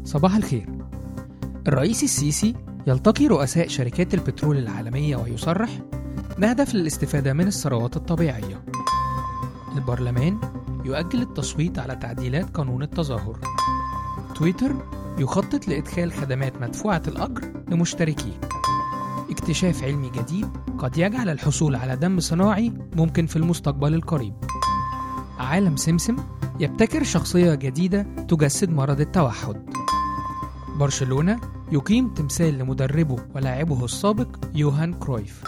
صباح الخير الرئيس السيسي يلتقي رؤساء شركات البترول العالمية ويصرح نهدف للاستفادة من الثروات الطبيعية البرلمان يؤجل التصويت على تعديلات قانون التظاهر تويتر يخطط لإدخال خدمات مدفوعة الأجر لمشتركيه اكتشاف علمي جديد قد يجعل الحصول على دم صناعي ممكن في المستقبل القريب عالم سمسم يبتكر شخصية جديدة تجسد مرض التوحد برشلونة يقيم تمثال لمدربه ولاعبه السابق يوهان كرويف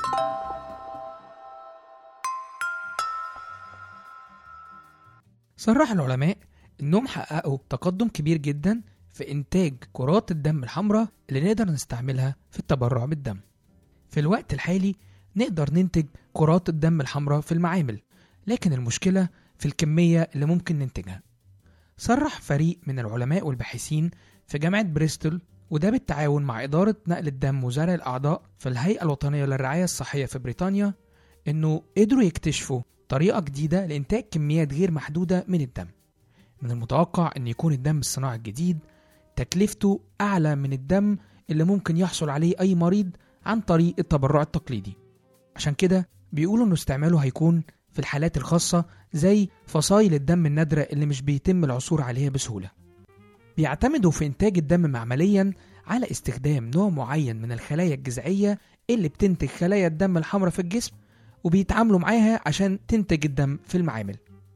صرح العلماء انهم حققوا تقدم كبير جدا في انتاج كرات الدم الحمراء اللي نقدر نستعملها في التبرع بالدم في الوقت الحالي نقدر ننتج كرات الدم الحمراء في المعامل لكن المشكلة في الكمية اللي ممكن ننتجها صرح فريق من العلماء والباحثين في جامعة بريستول وده بالتعاون مع إدارة نقل الدم وزرع الأعضاء في الهيئة الوطنية للرعاية الصحية في بريطانيا إنه قدروا يكتشفوا طريقة جديدة لإنتاج كميات غير محدودة من الدم من المتوقع أن يكون الدم الصناعي الجديد تكلفته أعلى من الدم اللي ممكن يحصل عليه أي مريض عن طريق التبرع التقليدي عشان كده بيقولوا إنه استعماله هيكون في الحالات الخاصة زي فصائل الدم النادرة اللي مش بيتم العثور عليها بسهولة بيعتمدوا في إنتاج الدم معمليا على استخدام نوع معين من الخلايا الجذعية اللي بتنتج خلايا الدم الحمراء في الجسم وبيتعاملوا معاها عشان تنتج الدم في المعامل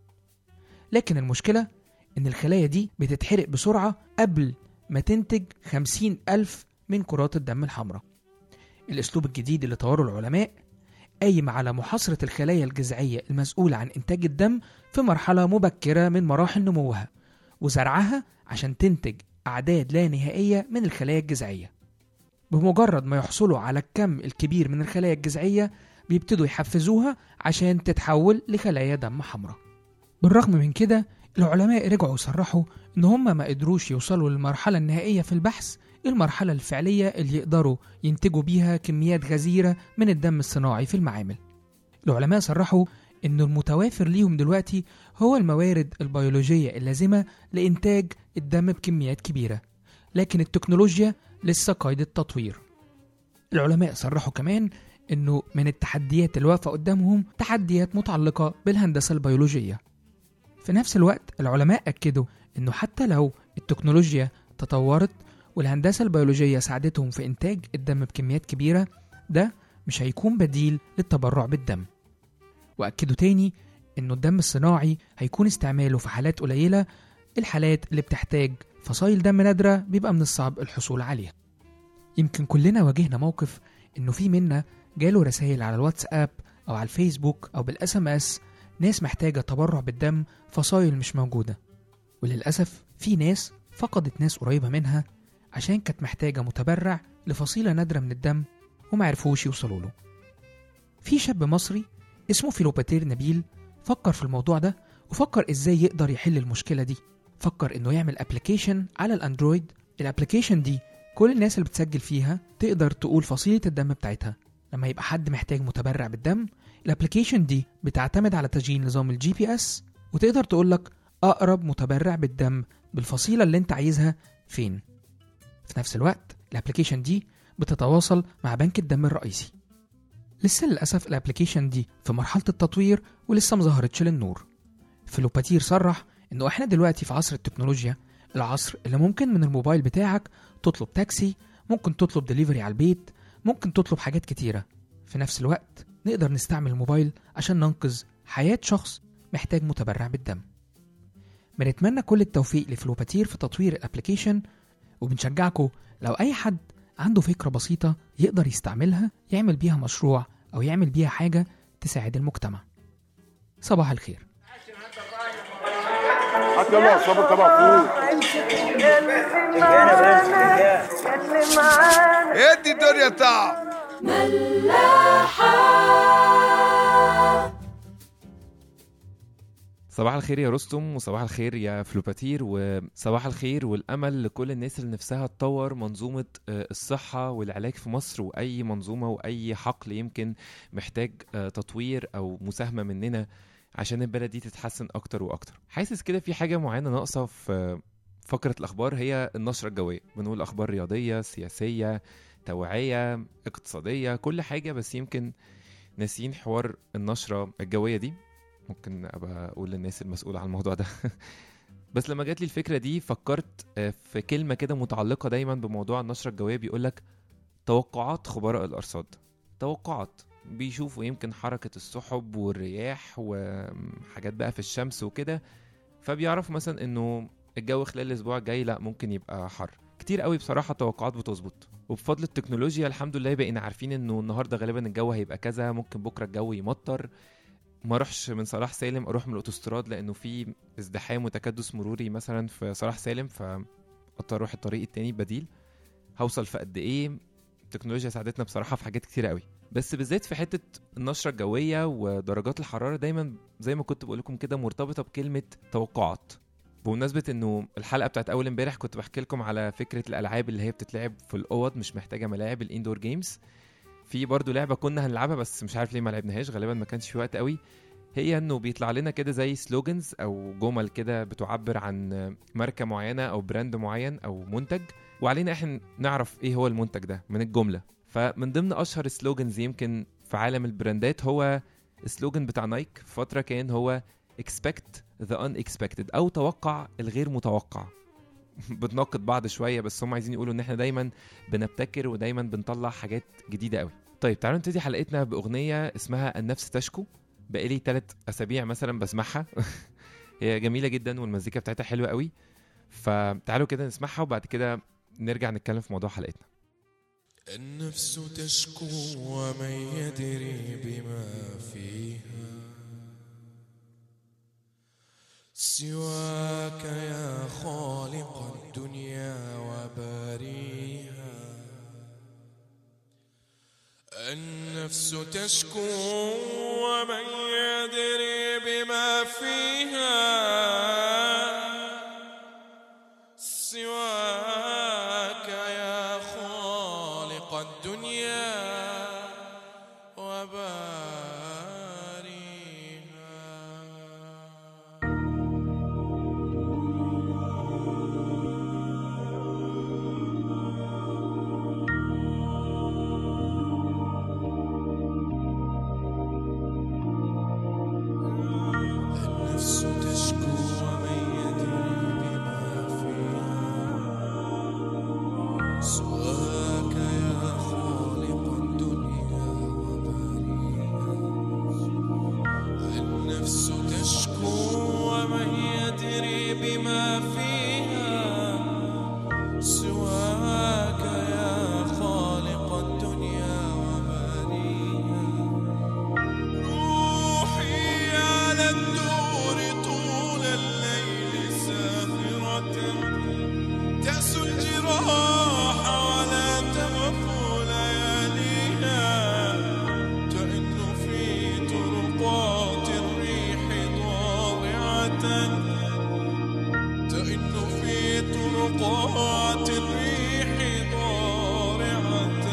لكن المشكلة إن الخلايا دي بتتحرق بسرعة قبل ما تنتج خمسين ألف من كرات الدم الحمراء الأسلوب الجديد اللي طوره العلماء قايم على محاصرة الخلايا الجذعية المسؤولة عن إنتاج الدم في مرحلة مبكرة من مراحل نموها وزرعها عشان تنتج أعداد لا نهائية من الخلايا الجذعية بمجرد ما يحصلوا على الكم الكبير من الخلايا الجذعية بيبتدوا يحفزوها عشان تتحول لخلايا دم حمراء بالرغم من كده العلماء رجعوا صرحوا إن هم ما قدروش يوصلوا للمرحلة النهائية في البحث المرحلة الفعلية اللي يقدروا ينتجوا بيها كميات غزيرة من الدم الصناعي في المعامل العلماء صرحوا إن المتوافر ليهم دلوقتي هو الموارد البيولوجية اللازمة لإنتاج الدم بكميات كبيرة لكن التكنولوجيا لسه قيد التطوير العلماء صرحوا كمان إنه من التحديات اللي واقفة قدامهم تحديات متعلقة بالهندسة البيولوجية في نفس الوقت العلماء أكدوا إنه حتى لو التكنولوجيا تطورت والهندسة البيولوجية ساعدتهم في إنتاج الدم بكميات كبيرة ده مش هيكون بديل للتبرع بالدم وأكدوا تاني إنه الدم الصناعي هيكون استعماله في حالات قليلة الحالات اللي بتحتاج فصائل دم نادرة بيبقى من الصعب الحصول عليها يمكن كلنا واجهنا موقف إنه في منا جاله رسائل على الواتساب أو على الفيسبوك أو بالاس ام اس ناس محتاجة تبرع بالدم فصائل مش موجودة وللأسف في ناس فقدت ناس قريبة منها عشان كانت محتاجة متبرع لفصيلة نادرة من الدم ومعرفوش يوصلوا له في شاب مصري اسمه فيلوباتير نبيل فكر في الموضوع ده وفكر ازاي يقدر يحل المشكلة دي فكر انه يعمل ابلكيشن على الاندرويد الابلكيشن دي كل الناس اللي بتسجل فيها تقدر تقول فصيلة الدم بتاعتها لما يبقى حد محتاج متبرع بالدم الابلكيشن دي بتعتمد على تسجيل نظام الجي بي اس وتقدر تقولك اقرب متبرع بالدم بالفصيلة اللي انت عايزها فين في نفس الوقت الابلكيشن دي بتتواصل مع بنك الدم الرئيسي لسه للأسف الابلكيشن دي في مرحلة التطوير ولسه مظهرتش للنور فلوباتير صرح انه احنا دلوقتي في عصر التكنولوجيا العصر اللي ممكن من الموبايل بتاعك تطلب تاكسي ممكن تطلب دليفري على البيت ممكن تطلب حاجات كتيرة في نفس الوقت نقدر نستعمل الموبايل عشان ننقذ حياة شخص محتاج متبرع بالدم بنتمنى كل التوفيق لفلوباتير في تطوير الابلكيشن وبنشجعكم لو أي حد عنده فكرة بسيطة يقدر يستعملها يعمل بيها مشروع أو يعمل بيها حاجة تساعد المجتمع صباح الخير حتى الله صبر تبع فوق ادي الدنيا تعب صباح الخير يا رستم وصباح الخير يا فلوباتير وصباح الخير والامل لكل الناس اللي نفسها تطور منظومه آه، الصحه والعلاج في مصر واي منظومه واي حقل يمكن محتاج آه، تطوير او مساهمه مننا عشان البلد دي تتحسن اكتر واكتر حاسس كده في حاجه معينه ناقصه في فقرة الأخبار هي النشرة الجوية بنقول أخبار رياضية سياسية توعية اقتصادية كل حاجة بس يمكن ناسيين حوار النشرة الجوية دي ممكن أبقى أقول للناس المسؤولة عن الموضوع ده بس لما جات لي الفكرة دي فكرت آه، في كلمة كده متعلقة دايما بموضوع النشرة الجوية بيقولك توقعات خبراء الأرصاد توقعات بيشوفوا يمكن حركة السحب والرياح وحاجات بقى في الشمس وكده فبيعرفوا مثلا انه الجو خلال الاسبوع الجاي لا ممكن يبقى حر كتير قوي بصراحة توقعات بتظبط وبفضل التكنولوجيا الحمد لله بقينا عارفين انه النهارده غالبا الجو هيبقى كذا ممكن بكره الجو يمطر ما اروحش من صلاح سالم اروح من الاوتوستراد لانه في ازدحام وتكدس مروري مثلا في صلاح سالم فاضطر اروح الطريق التاني بديل هوصل في قد ايه التكنولوجيا ساعدتنا بصراحه في حاجات كتيره قوي بس بالذات في حته النشره الجويه ودرجات الحراره دايما زي ما كنت بقول لكم كده مرتبطه بكلمه توقعات بمناسبة انه الحلقة بتاعت اول امبارح كنت بحكي لكم على فكرة الالعاب اللي هي بتتلعب في الاوض مش محتاجة ملاعب الاندور جيمز في برضو لعبة كنا هنلعبها بس مش عارف ليه ما لعبناهاش غالبا ما كانش في وقت قوي هي انه بيطلع لنا كده زي سلوجنز او جمل كده بتعبر عن ماركة معينة او براند معين او منتج وعلينا احنا نعرف ايه هو المنتج ده من الجملة فمن ضمن اشهر سلوجنز يمكن في عالم البراندات هو السلوجن بتاع نايك في فترة كان هو expect the unexpected او توقع الغير متوقع بتناقض بعض شويه بس هم عايزين يقولوا ان احنا دايما بنبتكر ودايما بنطلع حاجات جديده قوي طيب تعالوا نبتدي حلقتنا باغنيه اسمها النفس تشكو بقالي ثلاث اسابيع مثلا بسمعها هي جميله جدا والمزيكا بتاعتها حلوه قوي فتعالوا كده نسمعها وبعد كده نرجع نتكلم في موضوع حلقتنا النفس تشكو ومن يدري بما فيها سواك يا خالق الدنيا وباريها النفس تشكو ومن يدري بما فيها سواك يا خالق الدنيا وباريها النفس تشكو ومن يدري بما فيها سواك يا خالق الدنيا وباريها النفس تشكو ومن يدري بما فيها سواك يا خالق الدنيا وباريها روحي على الدور طول الليل سافرة تأسو الجراح ولا تغفو لياليها تئن في طرقات الريح ضارعة تئن في طرقات الريح ضارعة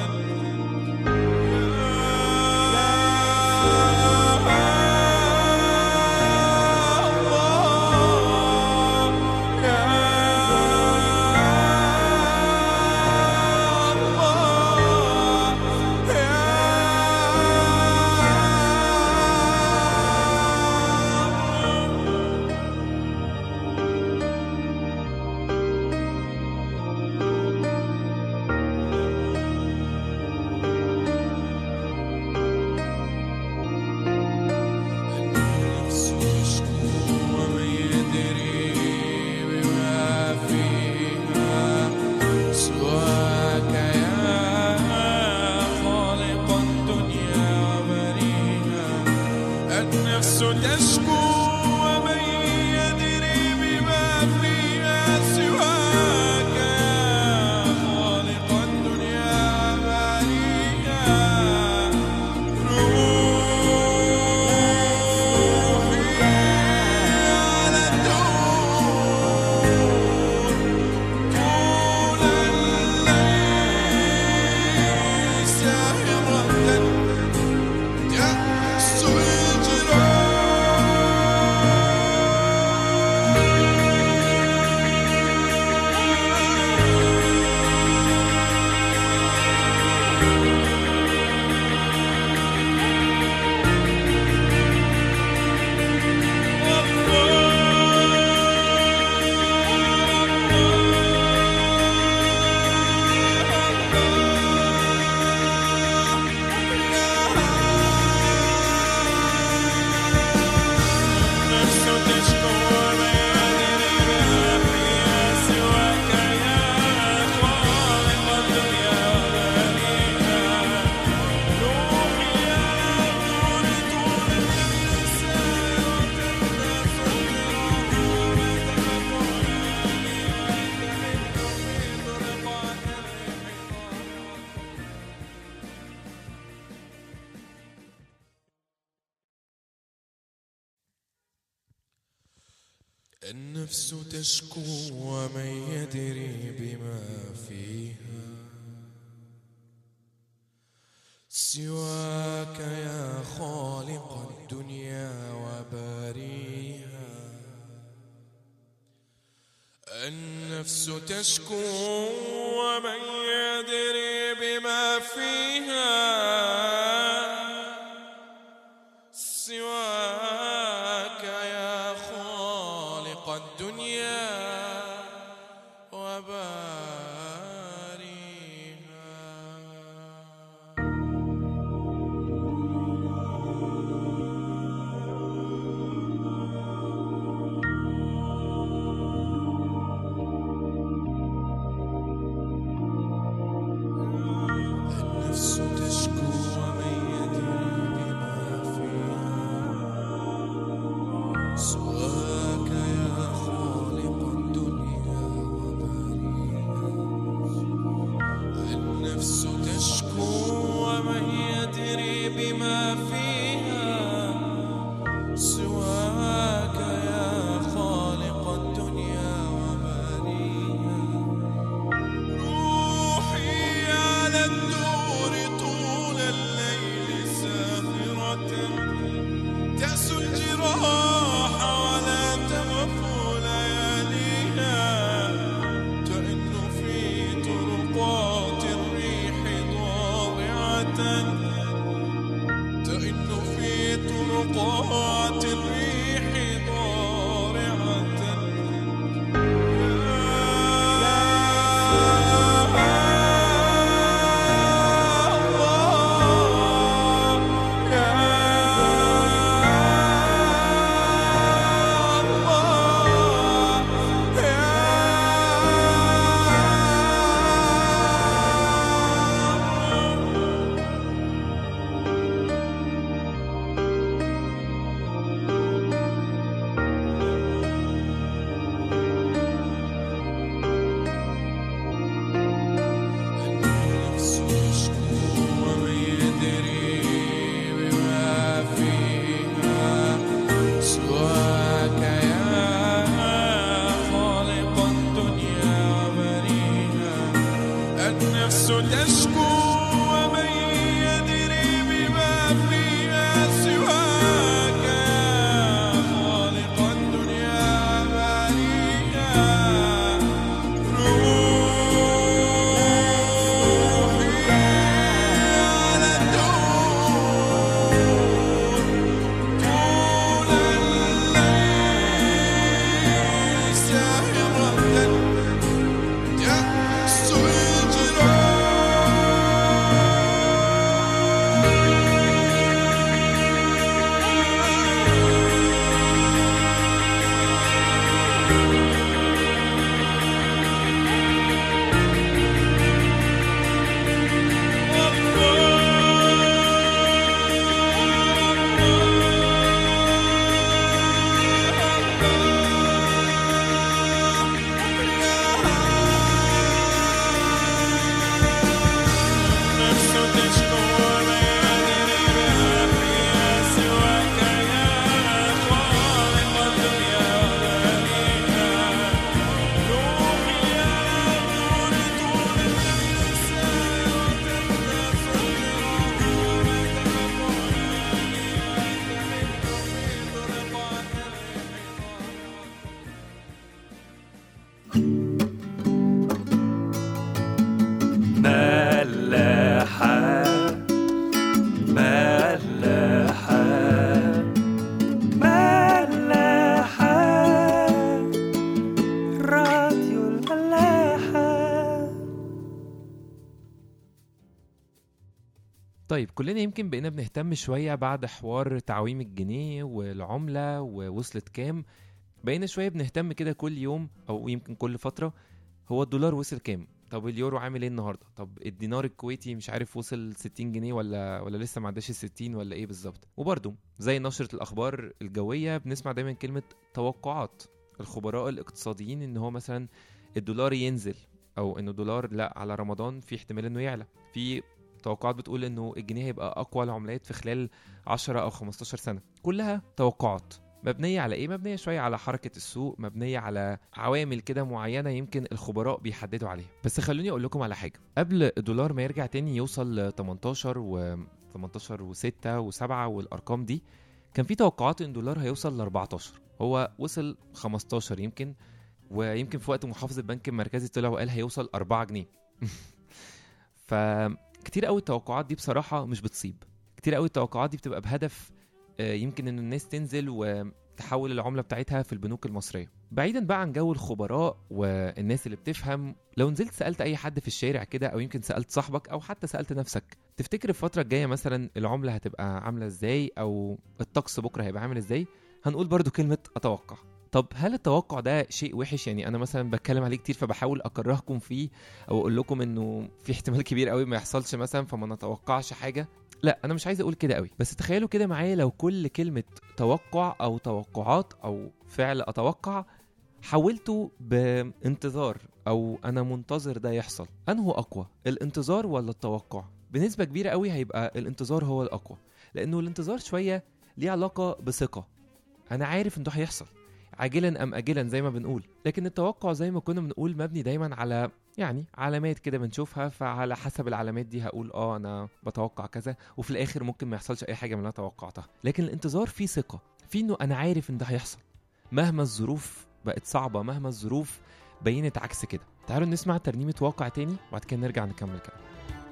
النفس تشكو ومن يدري بما فيها سواك يا خالق الدنيا وباريها النفس تشكو ومن يدري بما فيها سواك يا خالق الدنيا وباريها النفس تشكو ومن يدري بما فيها سواك يا خالق الدنيا وبريها النفس تشكو ومن يدري بما فيها سواك يا خالق الدنيا وبريها روحي على الدور طول الليل ساهرة تأسو الجراح ولا تغفو لياليها تئن في طرقات الريح ضارعة تئن في طرقات الريح ضارعة النفس تشكو ومن يدري بما فيها سواك يا خالق الدنيا وبريها النفس تشكو ومن يدري بما فيها سواك يا خالق الدنيا وبريها النفس تشكو ومن يدري بما فيها سواك يا خالق الدنيا وبنيها روحي على نور طول الليل سائرة تأسو الجراح ولا تغفو لياليها تئن في طرقات الريح ضارعة ملاحة ملاحة ملاحة راديو الملاحة طيب كلنا يمكن بقينا بنهتم شوية بعد حوار تعويم الجنيه والعملة ووصلت كام بقينا شوية بنهتم كده كل يوم أو يمكن كل فترة هو الدولار وصل كام طب اليورو عامل ايه النهارده طب الدينار الكويتي مش عارف وصل 60 جنيه ولا ولا لسه ما عداش ال 60 ولا ايه بالظبط وبرده زي نشرة الأخبار الجوية بنسمع دايما كلمة توقعات الخبراء الاقتصاديين ان هو مثلا الدولار ينزل او انه الدولار لا على رمضان في احتمال انه يعلى في توقعات بتقول انه الجنيه هيبقى اقوى العملات في خلال 10 او 15 سنه كلها توقعات مبنية على ايه؟ مبنية شوية على حركة السوق مبنية على عوامل كده معينة يمكن الخبراء بيحددوا عليها بس خلوني اقول لكم على حاجة قبل الدولار ما يرجع تاني يوصل ل 18 و 18 و6 و7 والارقام دي كان في توقعات ان الدولار هيوصل ل 14 هو وصل 15 يمكن ويمكن في وقت محافظ البنك المركزي طلع وقال هيوصل 4 جنيه فكتير قوي التوقعات دي بصراحة مش بتصيب كتير قوي التوقعات دي بتبقى بهدف آه، يمكن ان الناس تنزل وتحول العملة بتاعتها في البنوك المصرية بعيدا بقى عن جو الخبراء والناس اللي بتفهم لو نزلت سألت اي حد في الشارع كده او يمكن سألت صاحبك او حتى سألت نفسك تفتكر الفترة الجاية مثلا العملة هتبقى عاملة ازاي او الطقس بكرة هيبقى عامل ازاي هنقول برضو كلمة اتوقع طب هل التوقع ده شيء وحش يعني انا مثلا بتكلم عليه كتير فبحاول اكرهكم فيه او اقول لكم انه في احتمال كبير قوي ما يحصلش مثلا فما نتوقعش حاجه لا انا مش عايز اقول كده قوي بس تخيلوا كده معايا لو كل كلمه توقع او توقعات او فعل اتوقع حولته بانتظار او انا منتظر ده يحصل انه اقوى الانتظار ولا التوقع بنسبه كبيره قوي هيبقى الانتظار هو الاقوى لانه الانتظار شويه ليه علاقه بثقه انا عارف ان ده هيحصل عاجلا ام اجلا زي ما بنقول لكن التوقع زي ما كنا بنقول مبني دايما على يعني علامات كده بنشوفها فعلى حسب العلامات دي هقول اه انا بتوقع كذا وفي الاخر ممكن ما يحصلش اي حاجه من اللي انا توقعتها لكن الانتظار فيه ثقه في انه انا عارف ان ده هيحصل مهما الظروف بقت صعبه مهما الظروف بينت عكس كده تعالوا نسمع ترنيمه واقع تاني وبعد كده نرجع نكمل كلام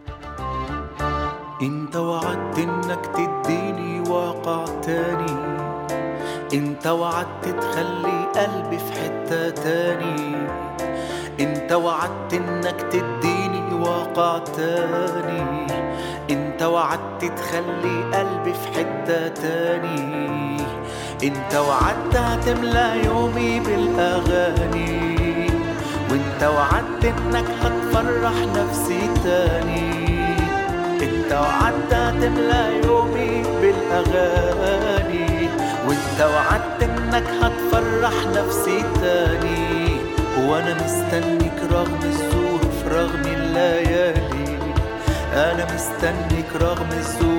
انت وعدت انك تديني واقع تاني انت وعدت تخلي قلبي في حتة تاني انت وعدت انك تديني واقع تاني انت وعدت تخلي قلبي في حتة تاني انت وعدت هتملى يومي بالاغاني وانت وعدت انك هتفرح نفسي تاني انت وعدت هتملى يومي بالاغاني وانت وعدت انك هتفرح نفسي تاني وانا مستنيك رغم الظروف رغم الليالي انا مستنيك رغم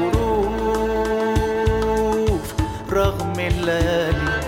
الظروف رغم الليالي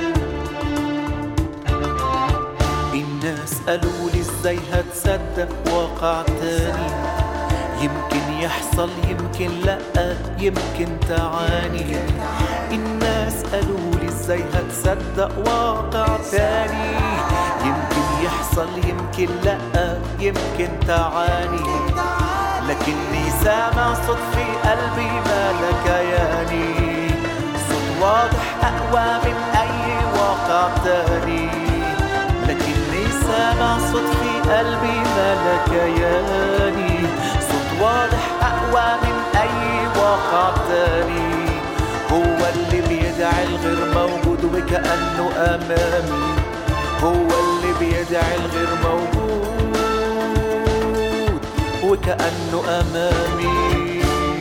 الناس قالوا لي ازاي هتصدق واقع تاني يمكن يحصل يمكن لا يمكن تعاني الناس قالوا لي ازاي هتصدق واقع تاني يمكن يحصل يمكن لا يمكن تعاني لكني سامع صوت في قلبي مالك ياني صوت واضح اقوى من اي واقع تاني لكني سامع صوت في قلبي مالك ياني صوت واضح اقوى من اي واقع تاني هو اللي بيدعي الغير موجود وكأنه امامي هو اللي بيدعي الغير موجود وكأنه امامي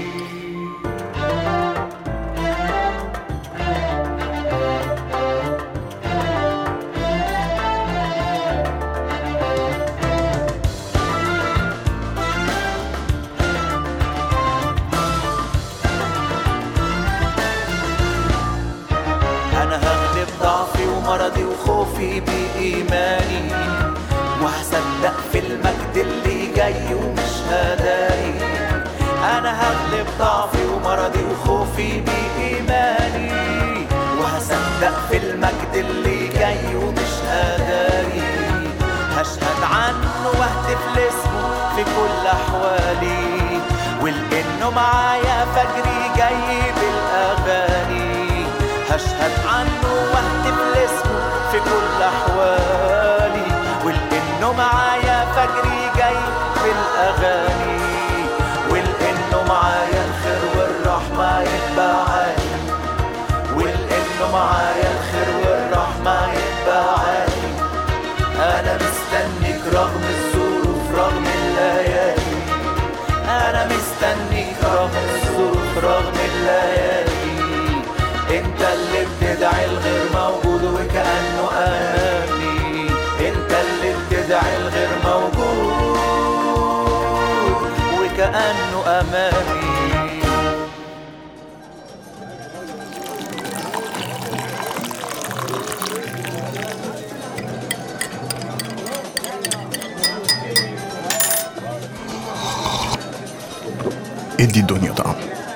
أنا هغلب ضعفي ومرضي وخوفي بإيماني وهصدق في المجد اللي جاي ومش هداري أنا هغلب ضعفي ومرضي وخوفي بإيماني وهصدق في المجد اللي جاي ومش هداري هشهد عنه واهتف لاسمه في كل أحوالي ولأنه معايا فجري جاي بالأغاني هشهد عنه واهتف لاسمه في كل أحوالي ولأنه معايا فجري جاي بالأغاني ولأنه معايا الخير والرحمة يتبعاني ولأنه معايا الخير والرحمة يتبعاني أنا مستنيك رغم الظروف رغم الليالي أنا مستنيك رغم الظروف رغم الليالي انت اللي بتدعي الغير موجود وكأنه أمامي انت اللي بتدعي الغير موجود وكأنه أمامي ادي الدنيا طعم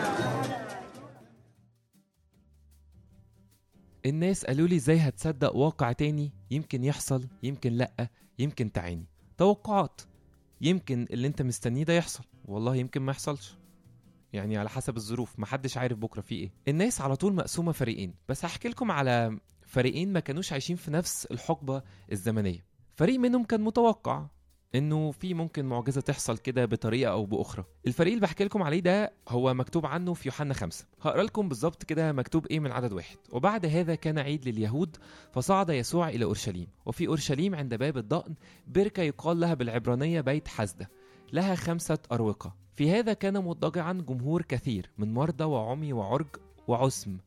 الناس قالوا لي ازاي هتصدق واقع تاني يمكن يحصل يمكن لأ يمكن تعاني توقعات يمكن اللي انت مستنيه ده يحصل والله يمكن ما يحصلش يعني على حسب الظروف محدش عارف بكره في ايه الناس على طول مقسومه فريقين بس هحكي لكم على فريقين ما كانوش عايشين في نفس الحقبه الزمنيه فريق منهم كان متوقع انه في ممكن معجزه تحصل كده بطريقه او باخرى الفريق اللي بحكي لكم عليه ده هو مكتوب عنه في يوحنا خمسة هقرا لكم بالظبط كده مكتوب ايه من عدد واحد وبعد هذا كان عيد لليهود فصعد يسوع الى اورشليم وفي اورشليم عند باب الضأن بركه يقال لها بالعبرانيه بيت حسده لها خمسه اروقه في هذا كان مضطجعا جمهور كثير من مرضى وعمي وعرج وعسم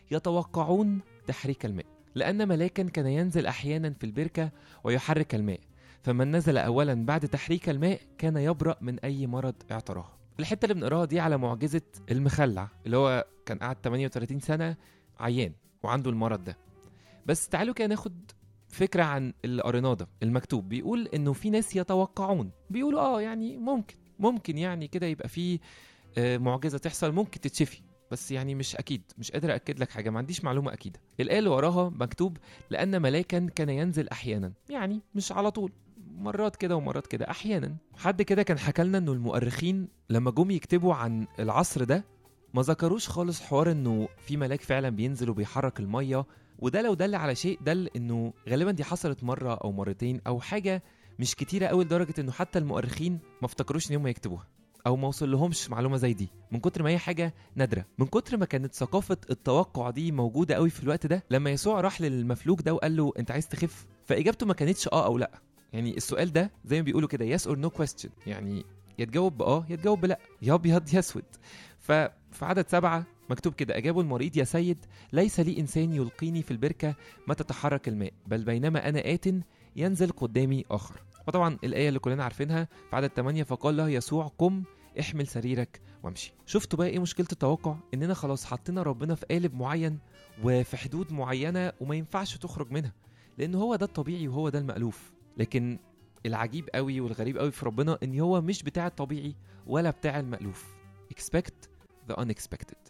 يتوقعون تحريك الماء لأن ملاكا كان ينزل أحيانا في البركة ويحرك الماء فمن نزل أولا بعد تحريك الماء كان يبرأ من أي مرض اعتراه الحتة اللي بنقراها دي على معجزة المخلع اللي هو كان قعد 38 سنة عيان وعنده المرض ده بس تعالوا كده ناخد فكرة عن اللي قريناه ده المكتوب بيقول إنه في ناس يتوقعون بيقولوا آه يعني ممكن ممكن يعني كده يبقى في آه، معجزة تحصل ممكن تتشفي بس يعني مش اكيد مش قادر اكد لك حاجه ما عنديش معلومه اكيده الايه اللي وراها مكتوب لان ملاكا كان ينزل احيانا يعني مش على طول مرات كده ومرات كده احيانا حد كده كان حكى لنا انه المؤرخين لما جم يكتبوا عن العصر ده ما ذكروش خالص حوار انه في ملاك فعلا بينزل وبيحرك الميه وده لو دل على شيء دل انه غالبا دي حصلت مره او مرتين او حاجه مش كتيره قوي لدرجه انه حتى المؤرخين ما افتكروش ان هم يكتبوها او ما وصل لهمش معلومه زي دي من كتر ما هي حاجه نادره من كتر ما كانت ثقافه التوقع دي موجوده قوي في الوقت ده لما يسوع راح للمفلوج ده وقال له انت عايز تخف فاجابته ما كانتش اه او لا يعني السؤال ده زي ما بيقولوا كده يس اور نو كويستشن يعني يا تجاوب باه يا تجاوب بلا يا ابيض يا اسود ففي عدد سبعة مكتوب كده أجابه المريض يا سيد ليس لي إنسان يلقيني في البركة متى تحرك الماء بل بينما أنا آت ينزل قدامي آخر وطبعا الآية اللي كلنا عارفينها في عدد 8 فقال له يسوع قم احمل سريرك وامشي شفتوا بقى ايه مشكله التوقع اننا خلاص حطينا ربنا في قالب معين وفي حدود معينه وما ينفعش تخرج منها لان هو ده الطبيعي وهو ده المألوف لكن العجيب قوي والغريب قوي في ربنا ان هو مش بتاع الطبيعي ولا بتاع المألوف expect the unexpected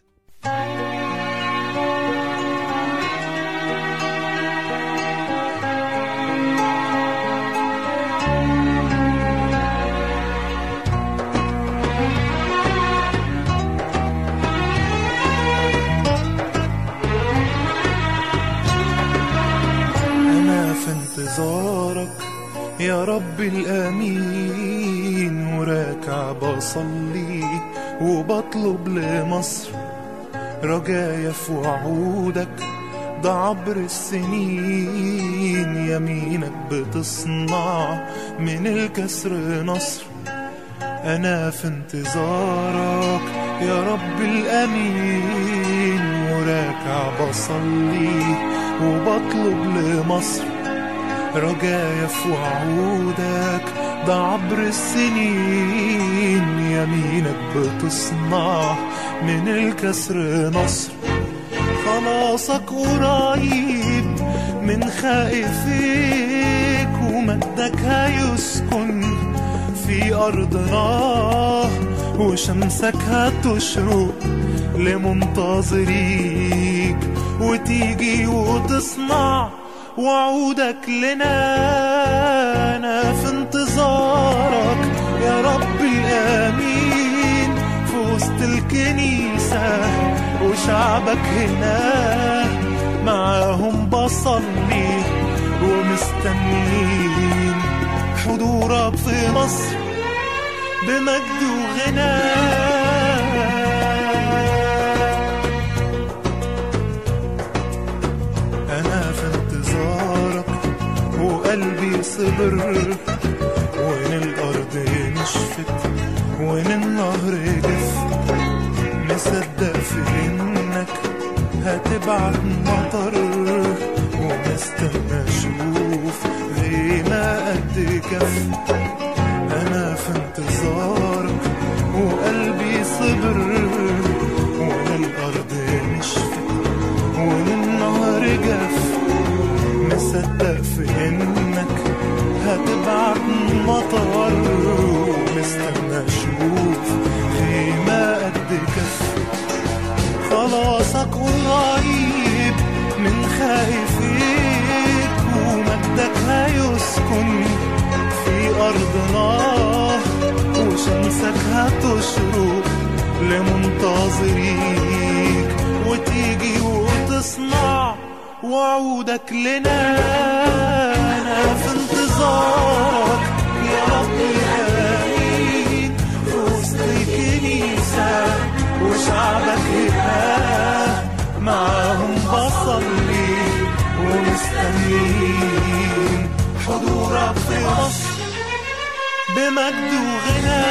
أنا في انتظارك يا رب الأمين وراكع بصلي وبطلب لمصر رجايا في وعودك ده عبر السنين يمينك بتصنع من الكسر نصر أنا في انتظارك يا رب الأمين وراكع بصلي وبطلب لمصر رجايا في وعودك ده عبر السنين يمينك بتصنع من الكسر نصر خلاصك قريب من خائفيك ومجدك هيسكن في أرضنا وشمسك هتشرق لمنتظريك وتيجي وتصنع وعودك لنا أنا في انتظارك يا رب الآمين في وسط الكنيسة وشعبك هنا معاهم بصلي ومستنيين حضورك في مصر بمجد وغنى أنا في انتظارك وقلبي صبر وإن الأرض نشفت وإن النهر جف مصدق في إنك هتبعت مطر ومستنى أشوف غيمة قد كف أنا في انتظارك وقلبي صبر وإن الأرض نشفت وإن النهر جف مصدق في إنك هتبعت مطر ومستنى أشوف خيمة قد أرضنا وشمسك هتشرق لمنتظريك وتيجي وتصنع وعودك لنا أنا في انتظارك يا رب العالمين في وسط الكنيسة وشعبك هنا معاهم بصلي ومستنيين حضورك في مصر بمجد وغنى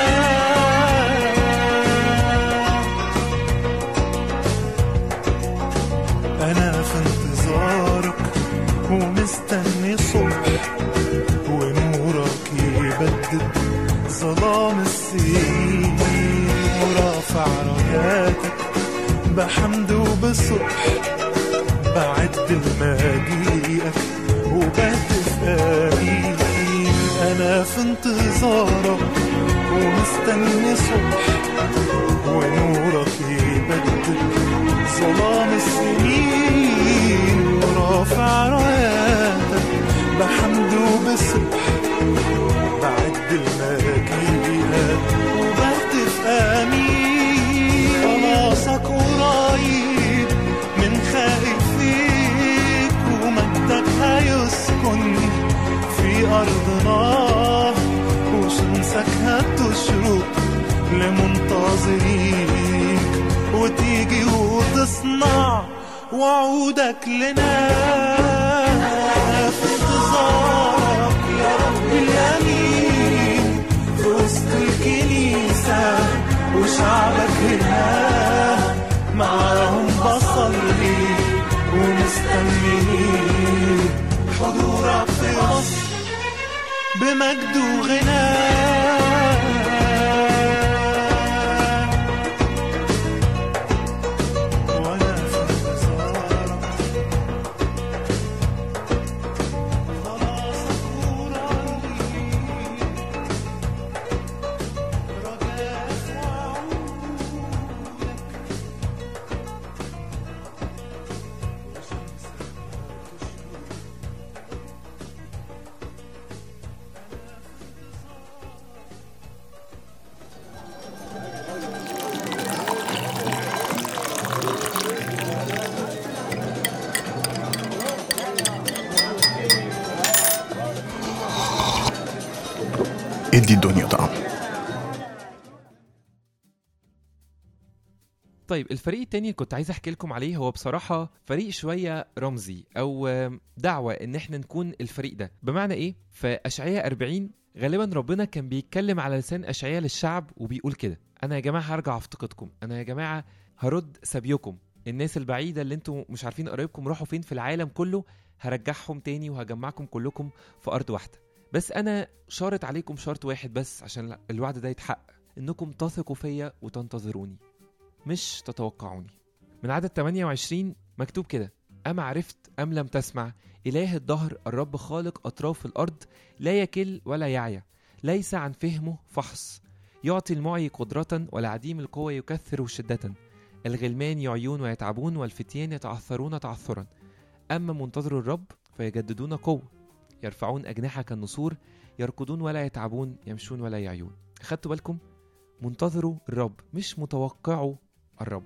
أنا في انتظارك ومستني صبح ونورك يبدد ظلام السنين ورافع راياتك بحمد وبصبح بعد لمجيئك وبهتف آمين أنا في انتظارك ومستني صبح ونورك يبدد ظلام السنين ورافع راياتك بحمد وبصبح بعد المجيئة وبهتف آمين خلاصك قريب من خائف فيك ومجدك هيسكن في أرضنا وشمسك هتشرق لمنتظريك وتيجي وتصنع وعودك لنا في انتظارك يا رب الأمين في وسط الكنيسة وشعبك هنا معاهم بصلي ومستنيين حضورك في مصر بمجد وغنى وانا في انتظارك خلاصك قريب رجاك وعودك ادي الدنيا طعم طيب الفريق التاني اللي كنت عايز احكي لكم عليه هو بصراحة فريق شوية رمزي او آم، دعوة ان احنا نكون الفريق ده بمعنى ايه في اشعياء 40 غالبا ربنا كان بيتكلم على لسان اشعياء للشعب وبيقول كده انا يا جماعة هرجع افتقدكم انا يا جماعة هرد سبيكم الناس البعيدة اللي انتوا مش عارفين قرايبكم راحوا فين في العالم كله هرجعهم تاني وهجمعكم كلكم في ارض واحدة بس انا شارط عليكم شرط واحد بس عشان الوعد ده يتحقق انكم تثقوا فيا وتنتظروني مش تتوقعوني من عدد 28 مكتوب كده أما عرفت أم لم تسمع إله الدهر الرب خالق أطراف الأرض لا يكل ولا يعيا ليس عن فهمه فحص يعطي المعي قدرة والعديم القوة يكثر شدة الغلمان يعيون ويتعبون والفتيان يتعثرون تعثرا أما منتظر الرب فيجددون قوة يرفعون أجنحة كالنسور يركضون ولا يتعبون يمشون ولا يعيون خدتوا بالكم منتظروا الرب مش متوقعوا الرب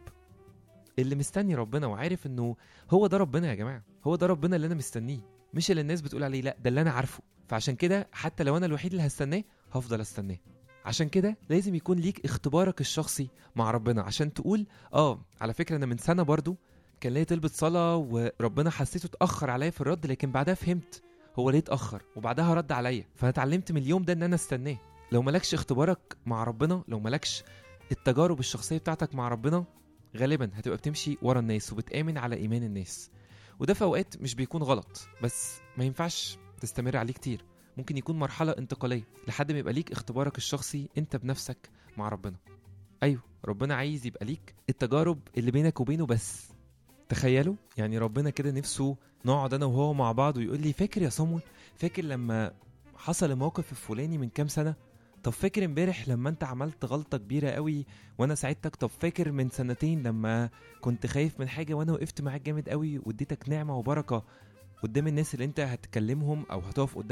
اللي مستني ربنا وعارف انه هو ده ربنا يا جماعه هو ده ربنا اللي انا مستنيه مش اللي الناس بتقول عليه لا ده اللي انا عارفه فعشان كده حتى لو انا الوحيد اللي هستناه هفضل استناه عشان كده لازم يكون ليك اختبارك الشخصي مع ربنا عشان تقول اه على فكره انا من سنه برضو كان ليا طلبة صلاة وربنا حسيته اتأخر عليا في الرد لكن بعدها فهمت هو ليه اتأخر وبعدها رد عليا فأنا اتعلمت من اليوم ده إن أنا استناه لو مالكش اختبارك مع ربنا لو مالكش التجارب الشخصية بتاعتك مع ربنا غالبا هتبقى بتمشي ورا الناس وبتآمن على إيمان الناس وده في أوقات مش بيكون غلط بس ما ينفعش تستمر عليه كتير ممكن يكون مرحلة انتقالية لحد ما يبقى ليك اختبارك الشخصي انت بنفسك مع ربنا ايوه ربنا عايز يبقى ليك التجارب اللي بينك وبينه بس تخيلوا يعني ربنا كده نفسه نقعد انا وهو مع بعض ويقول لي فاكر يا صموel فاكر لما حصل الموقف الفلاني من كام سنه طب فاكر امبارح لما انت عملت غلطه كبيره قوي وانا ساعدتك طب فاكر من سنتين لما كنت خايف من حاجه وانا وقفت معاك جامد قوي واديتك نعمه وبركه قدام الناس اللي انت هتكلمهم او هتقف قدامهم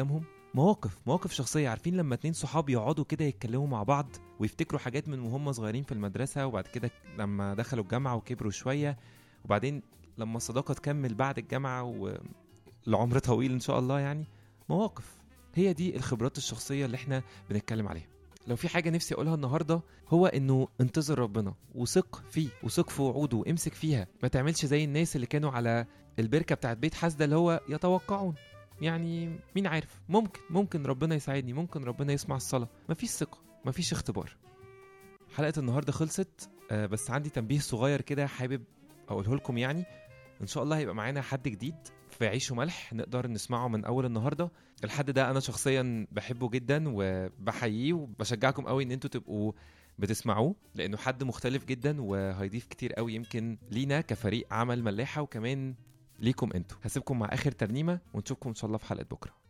مواقف مواقف شخصيه عارفين لما اتنين صحاب يقعدوا كده يتكلموا مع بعض ويفتكروا حاجات من وهم صغيرين في المدرسه وبعد كده لما دخلوا الجامعه وكبروا شويه وبعدين لما الصداقه تكمل بعد الجامعه والعمر طويل ان شاء الله يعني مواقف هي دي الخبرات الشخصيه اللي احنا بنتكلم عليها لو في حاجه نفسي اقولها النهارده هو انه انتظر ربنا وثق فيه وثق في وعوده وامسك فيها ما تعملش زي الناس اللي كانوا على البركه بتاعت بيت حسده اللي هو يتوقعون يعني مين عارف ممكن ممكن ربنا يساعدني ممكن ربنا يسمع الصلاه مفيش ثقه مفيش اختبار حلقه النهارده خلصت آه، بس عندي تنبيه صغير كده حابب اقوله لكم يعني ان شاء الله هيبقى معانا حد جديد في عيش وملح نقدر نسمعه من اول النهارده الحد ده انا شخصيا بحبه جدا وبحييه وبشجعكم قوي ان انتوا تبقوا بتسمعوه لانه حد مختلف جدا وهيضيف كتير قوي يمكن لينا كفريق عمل ملاحه وكمان ليكم انتوا هسيبكم مع اخر ترنيمه ونشوفكم ان شاء الله في حلقه بكره